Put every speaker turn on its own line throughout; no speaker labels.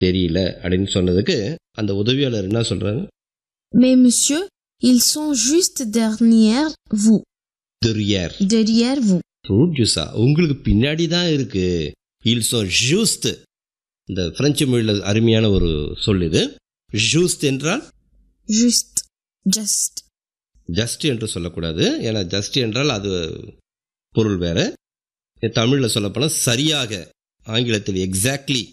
தெரியல அப்படின்னு சொன்னதுக்கு அந்த உதவியாளர் என்ன சொல்றாரு
Mais monsieur, ils sont juste derrière vous.
தெரியார்
Derrière vous.
ஃப்ரூட் ஜூஸா உங்களுக்கு பின்னாடி தான் இருக்கு இல்சோ ஜூஸ்ட் இந்த பிரெஞ்சு மொழியில் அருமையான ஒரு சொல் இது ஜூஸ்ட் என்றால்
Juste. Just.
ஜஸ்ட் என்று சொல்லக்கூடாது ஏன்னா ஜஸ்ட் என்றால் அது பொருள் வேற தமிழில் சொல்லப்போனால் சரியாக ஆங்கிலத்தில் எக்ஸாக்ட்லி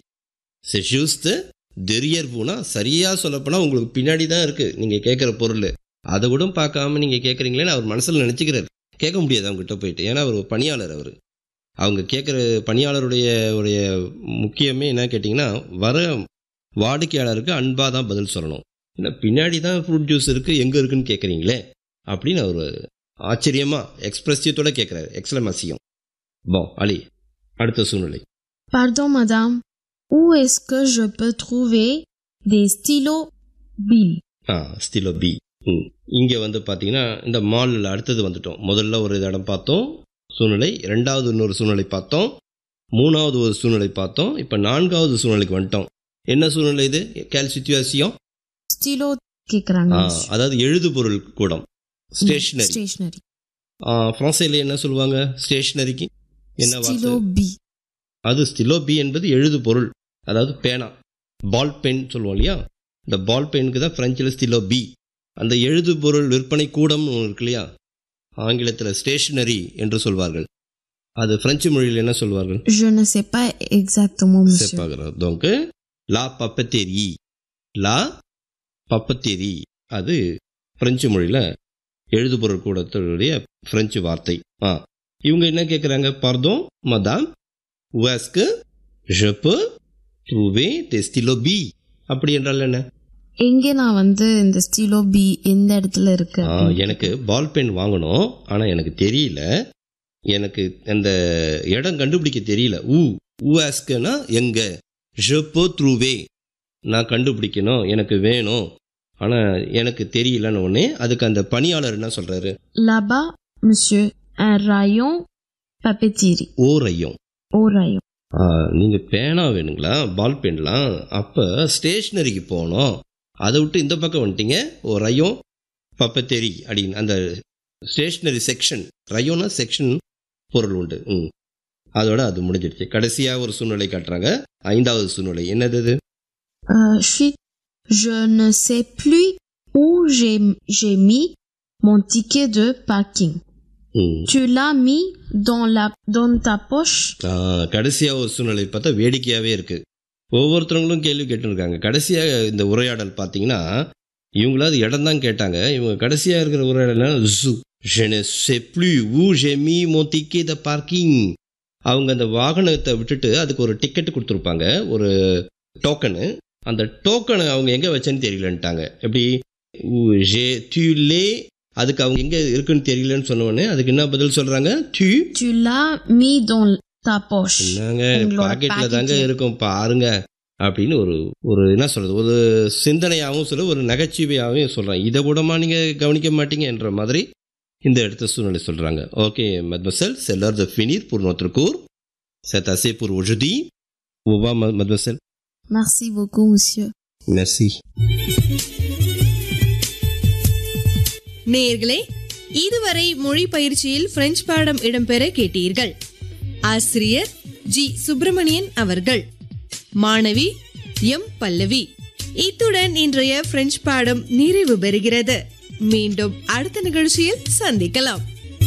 ஜூஸ்ட் தெரியர்வுனா சரியாக சொல்லப்போனால் உங்களுக்கு பின்னாடி தான் இருக்குது நீங்கள் கேட்குற பொருள் அதை கூட பார்க்காம நீங்கள் கேட்குறீங்களேன்னு அவர் மனசில் நினச்சிக்கிறார் கேட்க முடியாது அவங்ககிட்ட போயிட்டு ஏன்னா அவர் ஒரு பணியாளர் அவர் அவங்க கேட்குற பணியாளருடைய உடைய முக்கியமே என்ன கேட்டிங்கன்னா வர வாடிக்கையாளருக்கு அன்பாக தான் பதில் சொல்லணும் ஏன்னா பின்னாடி தான் ஃப்ரூட் ஜூஸ் இருக்குது எங்கே இருக்குன்னு கேட்குறீங்களே அப்படின்னு அவர் ஆச்சரியமாக எக்ஸ்பிரசியத்தோட கேட்குறாரு எக்ஸலமசியம் போ அலி அடுத்த சூழ்நிலை
Pardon, madame. Où est-ce que je peux trouver des stylos Bill
ஆ ஸ்டிலோ பி ம் இங்கே வந்து பார்த்தீங்கன்னா இந்த மாலில் அடுத்தது வந்துட்டோம் முதல்ல ஒரு இடம் பார்த்தோம் சூழ்நிலை ரெண்டாவது இன்னொரு சூழ்நிலை பார்த்தோம் மூணாவது ஒரு சூழ்நிலை பார்த்தோம் இப்போ நான்காவது சூழ்நிலைக்கு வந்துட்டோம் என்ன சூழ்நிலை இது கேல் சிச்சுவேஷன்
Stylo கேக்குறாங்க
ஆ,
monsieur.
அதாவது எழுதுபொருள் கூடம் ஸ்டேஷனரி
Stationery.
ஃப்ரான்சையில் என்ன சொல்லுவாங்க ஸ்டேஷனரிக்கு என்ன வார்த்தை
Stylo B.
அது ஸ்டிலோ பி என்பது எழுது பொருள் அதாவது பேனா பால் பென் சொல்லுவோம் இல்லையா இந்த பால் பெனுக்கு தான் ஃப்ரெஞ்சில் ஸ்டிலோ பி அந்த எழுது பொருள் விற்பனை கூடம் ஒன்று இருக்கு இல்லையா ஆங்கிலத்தில் ஸ்டேஷனரி என்று சொல்வார்கள் அது பிரெஞ்சு மொழியில் என்ன சொல்வார்கள்
Je ne sais pas exactement, monsieur.
சேப்பாகிறது donc லா பப்பத்தேரி லா பப்பத்தேரி அது பிரெஞ்சு மொழியில் எழுதுபொருள் கூடத்துடைய பிரெஞ்சு வார்த்தை ஆ இவங்க என்ன கேட்குறாங்க பார்தோம் மதாம் உவாஸ்க்கு je peux trouver des stylos B அப்படி என்றால் என்ன
எங்க நான் வந்து இந்த ஸ்டீலோ பி எந்த இடத்துல இருக்கு
ஆ, எனக்கு பால் பென் வாங்கணும் ஆனால் எனக்கு தெரியல எனக்கு அந்த இடம் கண்டுபிடிக்க தெரியல ஊ ஊஆஸ்க்குனா எங்க je peux trouver நான் கண்டுபிடிக்கணும் எனக்கு வேணும் ஆனால் எனக்கு தெரியலன்னு உடனே அதுக்கு அந்த பணியாளர் என்ன சொல்கிறாரு
Là-bas, monsieur, un rayon papeterie.
ஓரையும்
Au rayon.
நீங்கள் பேனா வேணுங்களா பால் பென்லாம் அப்போ ஸ்டேஷ்னரிக்கு போகணும் அதை விட்டு இந்த பக்கம் வந்துட்டீங்க ஓ ரயம் பப்பத்தேரி அப்படின்னு அந்த ஸ்டேஷ்னரி செக்ஷன் ரயோனா செக்ஷன் பொருள் உண்டு ம் அதோட அது முடிஞ்சிடுச்சு கடைசியாக ஒரு சூழ்நிலை காட்டுறாங்க ஐந்தாவது சூழ்நிலை என்னது இது
Euh, shit, je ne sais plus où j'ai j'ai mis mon ticket de parking.
ம்
Tu l'as mis dans la dans ta poche.
கடைசியாக ஒரு சூழ்நிலை பார்த்தா வேடிக்கையாகவே இருக்குது ஒவ்வொருத்தவங்களும் கேள்வி கேட்டுருக்காங்க கடைசியாக இந்த உரையாடல் பார்த்தீங்கன்னா இவங்களாவது இடம் தான் கேட்டாங்க இவங்க கடைசியாக இருக்கிற உரையாடல் ஜூ Je ne sais plus où j'ai mis mon ticket de parking அவங்க அந்த வாகனத்தை விட்டுட்டு அதுக்கு ஒரு டிக்கெட் கொடுத்துருப்பாங்க ஒரு டோக்கனு அந்த டோக்கனை அவங்க எங்கே வச்சேன்னு தெரியலன்ட்டாங்க எப்படி ஜே துலே அதுக்கு அவங்க எங்கே இருக்குன்னு தெரியலன்னு சொன்ன உடனே அதுக்கு என்ன பதில் சொல்கிறாங்க து
Tu l'as mis dans ta poche.
என்னங்க
உங்களோட
பாக்கெட்ல தாங்க
packet.
இருக்கும் பாருங்க அப்படின்னு ஒரு ஒரு என்ன சொல்றது ஒரு சிந்தனையாகவும் சொல்ல ஒரு நகைச்சுவையாகவும் சொல்றாங்க இதை கூடமா நீங்க கவனிக்க மாட்டீங்க என்ற மாதிரி இந்த இடத்த சூழ்நிலை சொல்றாங்க ஓகே மத்மசல் செல்லர் த ஃபினிர் pour notre cours c'est assez pour aujourd'hui au revoir mademoiselle
Merci beaucoup, monsieur.
merci
நேயர்களே இதுவரை மொழி பயிற்சியில் பிரெஞ்சு பாடம் இடம்பெற கேட்டீர்கள் ஆசிரியர் ஜி சுப்பிரமணியன் அவர்கள் மாணவி எம் பல்லவி இத்துடன் இன்றைய பிரெஞ்சு பாடம் நிறைவு பெறுகிறது மீண்டும் அடுத்த நிகழ்ச்சியில் சந்திக்கலாம்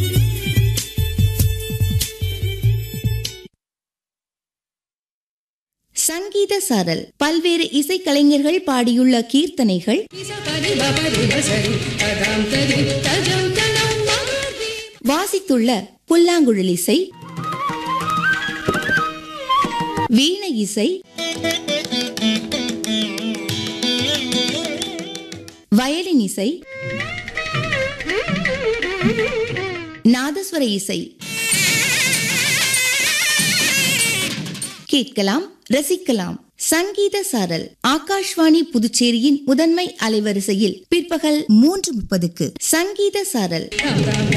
சங்கீத சாரல் பல்வேறு இசைக்கலைஞர்கள் பாடியுள்ள கீர்த்தனைகள் வாசித்துள்ள புல்லாங்குழல் இசை வீணை இசை வயலின் இசை நாதஸ்வர இசை கேட்கலாம் ரசிக்கலாம் சங்கீத சாரல் ஆகாஷ்வாணி புதுச்சேரியின் முதன்மை அலைவரிசையில் பிற்பகல் மூன்று முப்பதுக்கு சங்கீத சாரல்